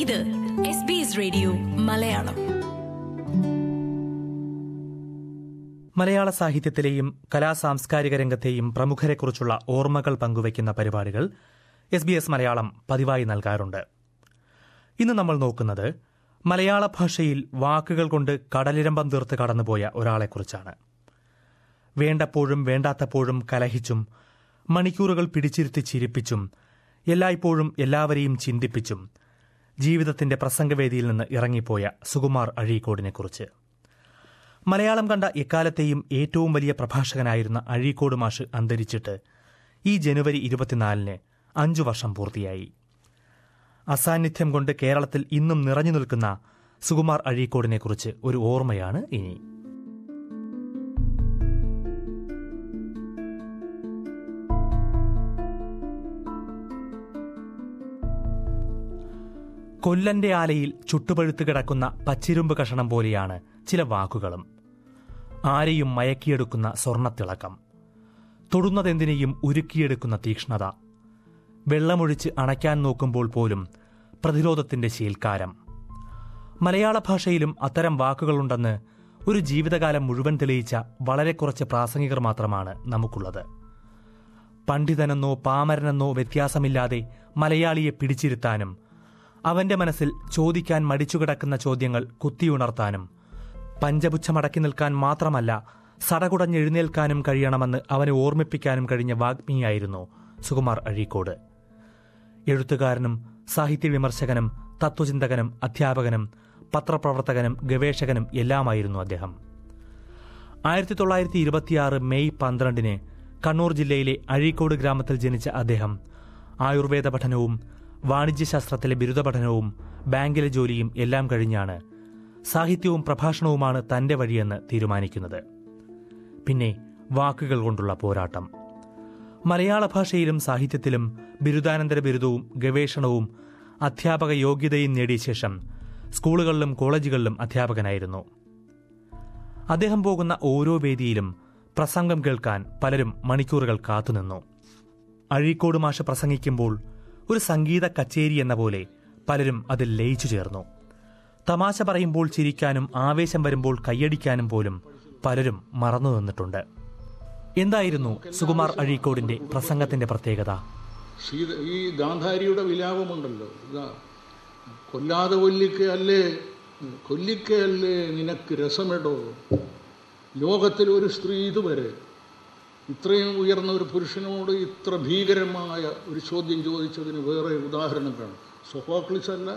ഇത് S B S radio Malayalam മലയാള സാഹിത്യത്തിലെയും കലാസാംസ്കാരിക രംഗത്തെയും പ്രമുഖരെക്കുറിച്ചുള്ള ഓർമ്മകൾ പങ്കുവയ്ക്കുന്ന പരിപാടികൾ എസ് ബി എസ് മലയാളം പതിവായി നൽകാറുണ്ട് ഇന്ന് നമ്മൾ നോക്കുന്നത് മലയാള ഭാഷയിൽ വാക്കുകൾ കൊണ്ട് കടലിരമ്പം തീർത്ത് കടന്നുപോയ ഒരാളെക്കുറിച്ചാണ് വേണ്ടപ്പോഴും വേണ്ടാത്തപ്പോഴും കലഹിച്ചും മണിക്കൂറുകൾ പിടിച്ചിരുത്തി ചിരിപ്പിച്ചും എല്ലായ്പ്പോഴും എല്ലാവരെയും ചിന്തിപ്പിച്ചും ജീവിതത്തിന്റെ പ്രസംഗവേദിയിൽ നിന്ന് ഇറങ്ങിപ്പോയ സുകുമാർ അഴീക്കോടിനെക്കുറിച്ച് മലയാളം കണ്ട എക്കാലത്തെയും ഏറ്റവും വലിയ പ്രഭാഷകനായിരുന്ന അഴീക്കോട് മാഷ് അന്തരിച്ചിട്ട് ഈ ജനുവരി ഇരുപത്തിനാലിന് അഞ്ചു വർഷം പൂർത്തിയായി അസാന്നിധ്യം കൊണ്ട് കേരളത്തിൽ ഇന്നും നിറഞ്ഞു നിൽക്കുന്ന സുകുമാർ അഴീക്കോടിനെക്കുറിച്ച് ഒരു ഓർമ്മയാണ് ഇനി കൊല്ലന്റെ ആലയിൽ ചുട്ടുപഴുത്ത് കിടക്കുന്ന പച്ചിരുമ്പ് കഷണം പോലെയാണ് ചില വാക്കുകളും ആരെയും മയക്കിയെടുക്കുന്ന സ്വർണത്തിളക്കം തൊടുന്നതെന്തിനേയും ഉരുക്കിയെടുക്കുന്ന തീക്ഷ്ണത വെള്ളമൊഴിച്ച് അണയ്ക്കാൻ നോക്കുമ്പോൾ പോലും പ്രതിരോധത്തിന്റെ ശീൽക്കാരം മലയാള ഭാഷയിലും അത്തരം വാക്കുകളുണ്ടെന്ന് ഒരു ജീവിതകാലം മുഴുവൻ തെളിയിച്ച വളരെ കുറച്ച് പ്രാസംഗികർ മാത്രമാണ് നമുക്കുള്ളത് പണ്ഡിതനെന്നോ പാമരനെന്നോ വ്യത്യാസമില്ലാതെ മലയാളിയെ പിടിച്ചിരുത്താനും അവന്റെ മനസ്സിൽ ചോദിക്കാൻ മടിച്ചുകിടക്കുന്ന ചോദ്യങ്ങൾ കുത്തിയുണർത്താനും പഞ്ചപുച്ഛമടക്കി നിൽക്കാൻ മാത്രമല്ല സടകുടഞ്ഞെഴുന്നേൽക്കാനും കഴിയണമെന്ന് അവനെ ഓർമ്മിപ്പിക്കാനും കഴിഞ്ഞ വാഗ്മിയായിരുന്നു സുകുമാർ അഴീക്കോട് എഴുത്തുകാരനും സാഹിത്യ വിമർശകനും തത്വചിന്തകനും അധ്യാപകനും പത്രപ്രവർത്തകനും ഗവേഷകനും എല്ലാമായിരുന്നു അദ്ദേഹം ആയിരത്തി തൊള്ളായിരത്തി ഇരുപത്തിയാറ് മെയ് പന്ത്രണ്ടിന് കണ്ണൂർ ജില്ലയിലെ അഴീക്കോട് ഗ്രാമത്തിൽ ജനിച്ച അദ്ദേഹം ആയുർവേദ പഠനവും വാണിജ്യശാസ്ത്രത്തിലെ ബിരുദ പഠനവും ബാങ്കിലെ ജോലിയും എല്ലാം കഴിഞ്ഞാണ് സാഹിത്യവും പ്രഭാഷണവുമാണ് തന്റെ വഴിയെന്ന് തീരുമാനിക്കുന്നത് പിന്നെ വാക്കുകൾ കൊണ്ടുള്ള പോരാട്ടം മലയാള ഭാഷയിലും സാഹിത്യത്തിലും ബിരുദാനന്തര ബിരുദവും ഗവേഷണവും അധ്യാപക യോഗ്യതയും നേടിയ ശേഷം സ്കൂളുകളിലും കോളേജുകളിലും അധ്യാപകനായിരുന്നു അദ്ദേഹം പോകുന്ന ഓരോ വേദിയിലും പ്രസംഗം കേൾക്കാൻ പലരും മണിക്കൂറുകൾ കാത്തുനിന്നു അഴീക്കോട് മാഷ് പ്രസംഗിക്കുമ്പോൾ ഒരു സംഗീത കച്ചേരി എന്ന പോലെ പലരും അതിൽ ലയിച്ചു ചേർന്നു തമാശ പറയുമ്പോൾ ചിരിക്കാനും ആവേശം വരുമ്പോൾ കൈയടിക്കാനും പോലും പലരും മറന്നു നിന്നിട്ടുണ്ട് എന്തായിരുന്നു സുകുമാർ അഴീക്കോടിന്റെ പ്രസംഗത്തിന്റെ പ്രത്യേകത സീത ഈ ഗാന്ധാരിയുടെ വിലാപമുണ്ടല്ലോ ഇതാ കൊല്ലാതെ കൊല്ലിക്കയല്ലേ കൊല്ലിക്കയല്ലേ നിനക്ക് രസമെടോ ലോകത്തിൽ ഒരു സ്ത്രീ ഇതുവരെ ഇത്രയും ഉയർന്ന ഒരു പുരുഷനോട് ഇത്ര ഭീകരമായ ഒരു ചോദ്യം ചോദിച്ചതിന് വേറെ ഉദാഹരണം കാണും സൊഫോക്ലിസ് അല്ല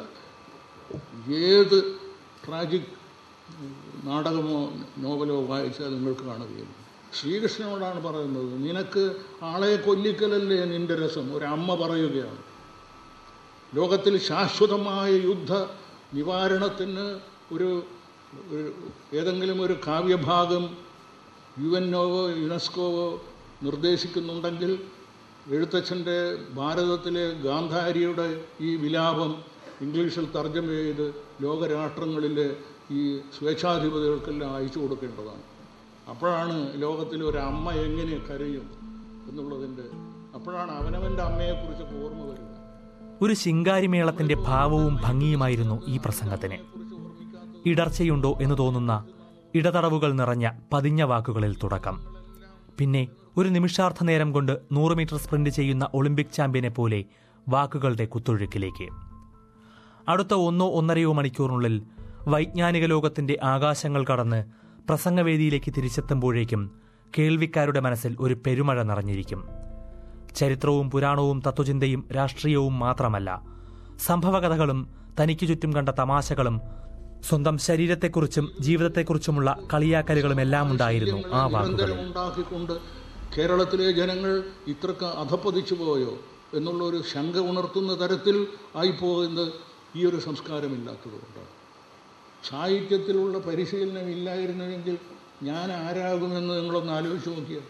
ഏത് ട്രാജിക് നാടകമോ നോവലോ വായിച്ചാൽ നിങ്ങൾക്ക് കാണുകയില്ല ശ്രീകൃഷ്ണനോടാണ് പറയുന്നത് നിനക്ക് ആളെ കൊല്ലിക്കലല്ലേ നിന്റെ രസം ഒരു അമ്മ പറയുകയാണ് ലോകത്തിൽ ശാശ്വതമായ യുദ്ധ നിവാരണത്തിന് ഒരു ഒരു ഏതെങ്കിലും ഒരു കാവ്യഭാഗം യു എൻഒവോ യുനെസ്കോവോ നിർദ്ദേശിക്കുന്നുണ്ടെങ്കിൽ എഴുത്തച്ഛൻ്റെ ഭാരതത്തിലെ ഗാന്ധാരിയുടെ ഈ വിലാപം ഇംഗ്ലീഷിൽ തർജ്ജമ ചെയ്ത് ലോകരാഷ്ട്രങ്ങളിലെ ഈ സ്വേച്ഛാധിപതികൾക്കെല്ലാം അയച്ചു കൊടുക്കേണ്ടതാണ് അപ്പോഴാണ് ലോകത്തിൽ ഒരു അമ്മ എങ്ങനെ കരയും എന്നുള്ളതിൻ്റെ അപ്പോഴാണ് അവനവൻ്റെ അമ്മയെക്കുറിച്ചൊക്കെ ഓർമ്മ വരിക ഒരു ശിങ്കാരിമേളത്തിന്റെ ഭാവവും ഭംഗിയുമായിരുന്നു ഈ പ്രസംഗത്തിന് ഇടർച്ചയുണ്ടോ എന്ന് തോന്നുന്ന ഇടതടവുകൾ നിറഞ്ഞ പതിഞ്ഞ വാക്കുകളിൽ തുടക്കം പിന്നെ ഒരു നിമിഷാർത്ഥ നേരം കൊണ്ട് നൂറ് മീറ്റർ സ്പ്രിന്റ് ചെയ്യുന്ന ഒളിമ്പിക് ചാമ്പ്യനെ പോലെ വാക്കുകളുടെ കുത്തൊഴുക്കിലേക്ക് അടുത്ത ഒന്നോ ഒന്നരയോ മണിക്കൂറിനുള്ളിൽ വൈജ്ഞാനിക ലോകത്തിന്റെ ആകാശങ്ങൾ കടന്ന് പ്രസംഗവേദിയിലേക്ക് തിരിച്ചെത്തുമ്പോഴേക്കും കേൾവിക്കാരുടെ മനസ്സിൽ ഒരു പെരുമഴ നിറഞ്ഞിരിക്കും ചരിത്രവും പുരാണവും തത്വചിന്തയും രാഷ്ട്രീയവും മാത്രമല്ല സംഭവകഥകളും തനിക്ക് ചുറ്റും കണ്ട തമാശകളും സ്വന്തം ശരീരത്തെക്കുറിച്ചും ജീവിതത്തെക്കുറിച്ചുമുള്ള കളിയാക്കലുകളും എല്ലാം ഉണ്ടായിരുന്നു ആ വാക്കുകളിൽ നിരന്തരം ഉണ്ടാക്കിക്കൊണ്ട് കേരളത്തിലെ ജനങ്ങൾ ഇത്രക്ക് അധപ്പതിച്ചു പോയോ എന്നുള്ള ഒരു ശങ്ക ഉണർത്തുന്ന തരത്തിൽ ആയിപ്പോകുന്നത് ഈ ഒരു സംസ്കാരമില്ലാത്തതുകൊണ്ടാണ് സാഹിത്യത്തിലുള്ള പരിശീലനം ഇല്ലായിരുന്നുവെങ്കിൽ ഞാൻ ആരാകുമെന്ന് നിങ്ങളൊന്ന് ആലോചിച്ച് നോക്കിയാൽ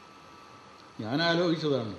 ഞാൻ ആലോചിച്ചതാണ്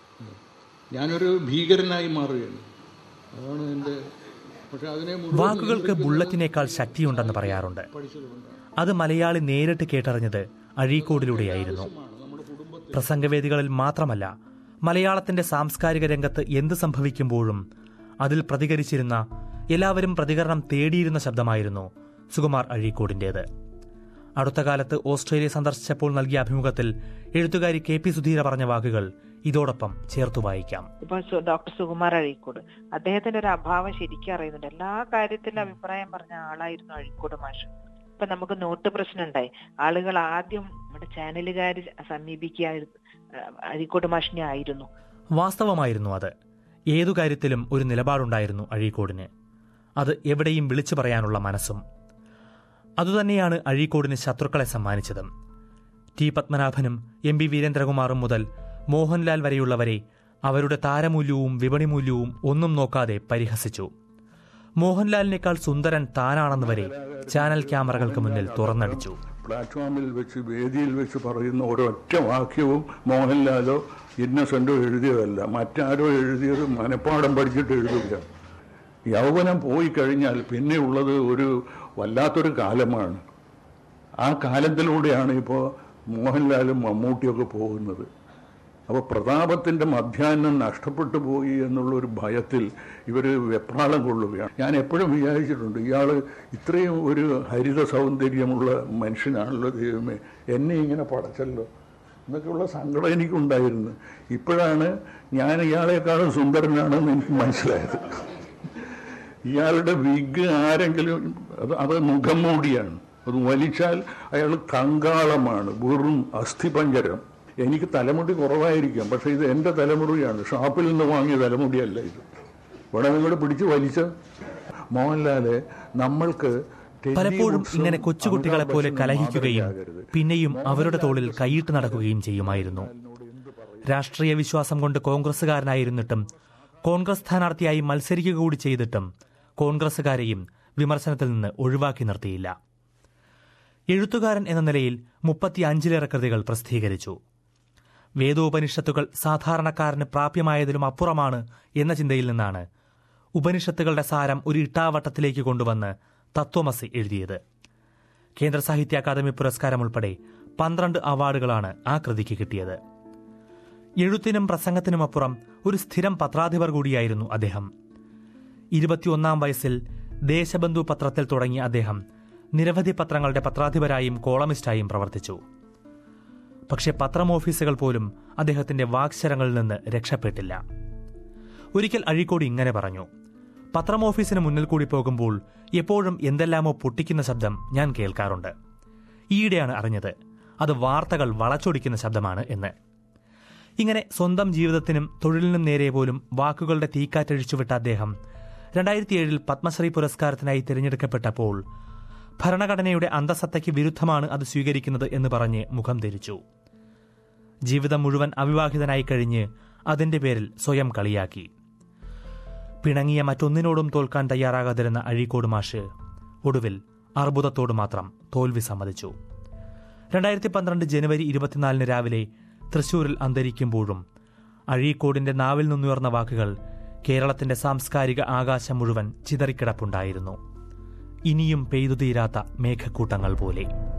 ഞാനൊരു ഭീകരനായി മാറുകയാണ് അതാണ് എൻ്റെ പക്ഷെ അതിനെ മുഴുവൻ വാക്കുകൾക്ക് ബുള്ളറ്റിനേക്കാൾ ശക്തിയുണ്ടെന്ന് പറയാറുണ്ട് അത് മലയാളി നേരിട്ട് കേട്ടറിഞ്ഞത് അഴീക്കോടിലൂടെയായിരുന്നു പ്രസംഗവേദികളിൽ മാത്രമല്ല മലയാളത്തിന്റെ സാംസ്കാരിക രംഗത്ത് എന്ത് സംഭവിക്കുമ്പോഴും അതിൽ പ്രതികരിച്ചിരുന്ന എല്ലാവരും പ്രതികരണം തേടിയിരുന്ന ശബ്ദമായിരുന്നു സുകുമാർ അഴീക്കോടിന്റേത് അടുത്ത കാലത്ത് ഓസ്ട്രേലിയ സന്ദർശിച്ചപ്പോൾ നൽകിയ അഭിമുഖത്തിൽ എഴുത്തുകാരി കെ പി സുധീര പറഞ്ഞ വാക്കുകൾ ഇതോടൊപ്പം ചേർത്തു വായിക്കാം ഇപ്പൊ സു- ഡോക്ടർ സുകുമാർ അഴീക്കോട് അദ്ദേഹത്തിന്റെ ഒരു അഭാവം ശരിക്കും അറിയുന്നുണ്ട് എല്ലാ കാര്യത്തിലും അഭിപ്രായം പറഞ്ഞ ആളായിരുന്നു അഴീക്കോട് മാഷ് ഇപ്പൊ നമുക്ക് നോട്ട് പ്രശ്നം ഉണ്ടായി ആളുകൾ ആദ്യം നമ്മുടെ ചാനലുകാർ സമീപിക്കുക അഴീക്കോട് മാഷിനെ ആയിരുന്നു വാസ്തവമായിരുന്നു അത് ഏതു കാര്യത്തിലും ഒരു നിലപാടുണ്ടായിരുന്നു അഴീക്കോടിന് അത് എവിടെയും വിളിച്ചു പറയാനുള്ള മനസ്സും അതുതന്നെയാണ് അഴീക്കോടിന് ശത്രുക്കളെ സമ്മാനിച്ചതും ടി പത്മനാഭനും എം പി വീരേന്ദ്രകുമാറും മുതൽ മോഹൻലാൽ വരെയുള്ളവരെ അവരുടെ താരമൂല്യവും വിപണിമൂല്യവും ഒന്നും നോക്കാതെ പരിഹസിച്ചു മോഹൻലാലിനേക്കാൾ സുന്ദരൻ താനാണെന്ന് വരെ ചാനൽ ക്യാമറകൾക്ക് മുന്നിൽ തുറന്നടിച്ചു പ്ലാറ്റ്ഫോമിൽ വെച്ച് വേദിയിൽ വെച്ച് പറയുന്ന ഒരൊറ്റ വാക്യവും മോഹൻലാലോ ഇന്നസെന്റോ എഴുതിയതല്ല മറ്റാരോ എഴുതിയത് മനപ്പാടം പഠിച്ചിട്ട് എഴുതുക യൗവനം പോയി കഴിഞ്ഞാൽ പിന്നെ ഉള്ളത് ഒരു വല്ലാത്തൊരു കാലമാണ് ആ കാലത്തിലൂടെയാണ് ഇപ്പോൾ മോഹൻലാലും മമ്മൂട്ടിയൊക്കെ പോകുന്നത് അപ്പോൾ പ്രതാപത്തിന്റെ മധ്യാഹ്നം നഷ്ടപ്പെട്ടു പോയി എന്നുള്ള ഒരു ഭയത്തിൽ ഇവർ വെപ്രാളം കൊള്ളുകയാണ് ഞാൻ എപ്പോഴും വിചാരിച്ചിട്ടുണ്ട് ഇയാൾ ഇത്രയും ഒരു ഹരിത സൗന്ദര്യമുള്ള മനുഷ്യനാണല്ലോ ദൈവമേ എന്നെ ഇങ്ങനെ പടച്ചല്ലോ എന്നൊക്കെയുള്ള സങ്കടം എനിക്കുണ്ടായിരുന്നു ഇപ്പോഴാണ് ഞാൻ ഇയാളെക്കാളും സുന്ദരനാണെന്ന് എനിക്ക് മനസ്സിലായത് ഇയാളുടെ വിഗ് ആരെങ്കിലും അത് അത് മുഖം മൂടിയാണ് അത് വലിച്ചാൽ അയാൾ കങ്കാളമാണ് വെറും അസ്ഥിപഞ്ചരം എനിക്ക് തലമുടി കുറവായിരിക്കാം പക്ഷെ ഇത് എൻ്റെ തലമുടിയാണ് ഷാപ്പിൽ നിന്ന് വാങ്ങിയ തലമുടിയല്ല ഇത് ഇവിടെ നിങ്ങൾ പിടിച്ച് വലിച്ച മോഹൻലാല് നമ്മൾക്ക് ടെല്ലി പലപ്പോഴും വുഡ്സും ഇങ്ങനെ കൊച്ചുകുട്ടികളെ പോലെ അമിതാഭ് കലഹിക്കുകയും ബച്ചനും മാതൃകയാകരുത്. പിന്നെയും അവരുടെ തോളിൽ കൈയിട്ട് നടക്കുകയും ചെയ്യുമായിരുന്നു രാഷ്ട്രീയ വിശ്വാസം കൊണ്ട് കോൺഗ്രസുകാരനായിരുന്നിട്ടും കോൺഗ്രസ് സ്ഥാനാർത്ഥിയായി മത്സരിക്കുക കൂടി ചെയ്തിട്ടും കോൺഗ്രസുകാരെയും വിമർശനത്തിൽ നിന്ന് ഒഴിവാക്കി നിർത്തിയില്ല എഴുത്തുകാരൻ എന്ന നിലയിൽ മുപ്പത്തിയഞ്ചിലേറെ കൃതികൾ പ്രസിദ്ധീകരിച്ചു വേദോപനിഷത്തുകൾ സാധാരണക്കാരന് പ്രാപ്യമായതിലും അപ്പുറമാണ് എന്ന ചിന്തയിൽ നിന്നാണ് ഉപനിഷത്തുകളുടെ സാരം ഒരു ഇട്ടാവട്ടത്തിലേക്ക് കൊണ്ടുവന്ന് തത്വമസി എഴുതിയത് കേന്ദ്ര സാഹിത്യ അക്കാദമി പുരസ്കാരം ഉൾപ്പെടെ പന്ത്രണ്ട് അവാർഡുകളാണ് ആ കൃതിക്ക് കിട്ടിയത് എഴുത്തിനും പ്രസംഗത്തിനുമപ്പുറം ഒരു സ്ഥിരം പത്രാധിപർ കൂടിയായിരുന്നു അദ്ദേഹം ഇരുപത്തിയൊന്നാം വയസ്സിൽ ദേശബന്ധു പത്രത്തിൽ തുടങ്ങിയ അദ്ദേഹം നിരവധി പത്രങ്ങളുടെ പത്രാധിപരായും കോളമിസ്റ്റായും പ്രവർത്തിച്ചു പക്ഷെ പത്രം ഓഫീസുകൾ പോലും അദ്ദേഹത്തിന്റെ വാക്ശരങ്ങളിൽ നിന്ന് രക്ഷപ്പെട്ടില്ല ഒരിക്കൽ അഴീക്കോട് ഇങ്ങനെ പറഞ്ഞു പത്രം ഓഫീസിന് മുന്നിൽ കൂടി പോകുമ്പോൾ എപ്പോഴും എന്തെല്ലാമോ പൊട്ടിക്കുന്ന ശബ്ദം ഞാൻ കേൾക്കാറുണ്ട് ഈയിടെയാണ് അറിഞ്ഞത് അത് വാർത്തകൾ വളച്ചൊടിക്കുന്ന ശബ്ദമാണ് എന്ന് ഇങ്ങനെ സ്വന്തം ജീവിതത്തിനും തൊഴിലിനും നേരെ പോലും വാക്കുകളുടെ തീക്കാറ്റഴിച്ചുവിട്ട അദ്ദേഹം രണ്ടായിരത്തി ഏഴിൽ പത്മശ്രീ പുരസ്കാരത്തിനായി തിരഞ്ഞെടുക്കപ്പെട്ടപ്പോൾ ഭരണഘടനയുടെ അന്തസത്തയ്ക്ക് വിരുദ്ധമാണ് അത് സ്വീകരിക്കുന്നത് എന്ന് പറഞ്ഞ് മുഖം ധരിച്ചു ജീവിതം മുഴുവൻ അവിവാഹിതനായി കഴിഞ്ഞ് അതിന്റെ പേരിൽ സ്വയം കളിയാക്കി പിണങ്ങിയ മറ്റൊന്നിനോടും തോൽക്കാൻ തയ്യാറാകാതിരുന്ന അഴീക്കോട് മാഷ് ഒടുവിൽ അർബുദത്തോട് മാത്രം തോൽവി സമ്മതിച്ചു രണ്ടായിരത്തി പന്ത്രണ്ട് ജനുവരി ഇരുപത്തിനാലിന് രാവിലെ തൃശൂരിൽ അന്തരിക്കുമ്പോഴും അഴീക്കോടിന്റെ നാവിൽ നിന്നുയർന്ന വാക്കുകൾ കേരളത്തിന്റെ സാംസ്കാരിക ആകാശം മുഴുവൻ ചിതറിക്കിടപ്പുണ്ടായിരുന്നു ഇനിയും പെയ്തു തീരാത്ത മേഘക്കൂട്ടങ്ങൾ പോലെ